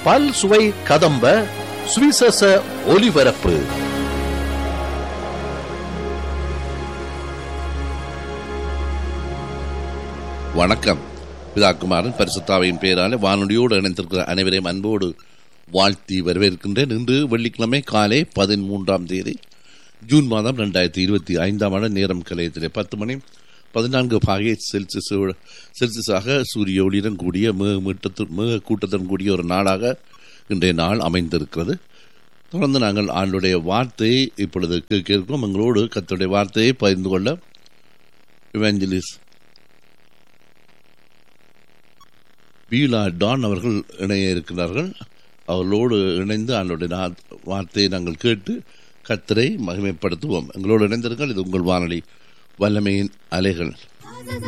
பல் சுவை கதம்ப சுவிசேஷ ஒலிபரப்பு வணக்கம் பிதாக்குமாரன் பரிசுத்தாவையின் பெயரால வானொலியோடு இணைந்திருக்கிற அனைவரையும் அன்போடு வாழ்த்தி வரவேற்கின்றேன் இன்று வெள்ளிக்கிழமை காலை பதிமூன்றாம் தேதி ஜூன் மாதம் ரெண்டாயிரத்தி இருபத்தி ஐந்தாம் ஆண்டு நேரம் கலையத்திலே பத்து மணி பதினான்கு பாகை செல்சியஸ் செல்சியஸாக சூரிய ஒளியுடன் கூடிய மிக மீட்டத்து மிக கூட்டத்துடன் கூடிய ஒரு நாளாக இன்றைய நாள் அமைந்திருக்கிறது தொடர்ந்து நாங்கள் ஆண்டுடைய வார்த்தையை இப்பொழுது கேட்க இருக்கிறோம் எங்களோடு கத்துடைய வார்த்தையை பகிர்ந்து கொள்ள இவாஞ்சலிஸ் பீலா டான் அவர்கள் இணைய இருக்கிறார்கள் அவர்களோடு இணைந்து ஆண்டுடைய நா- வார்த்தையை நாங்கள் கேட்டு கத்தரை மகிமைப்படுத்துவோம் எங்களோடு இணைந்திருங்கள் இது உங்கள் வானொலி வல்லமையின் அலைகள்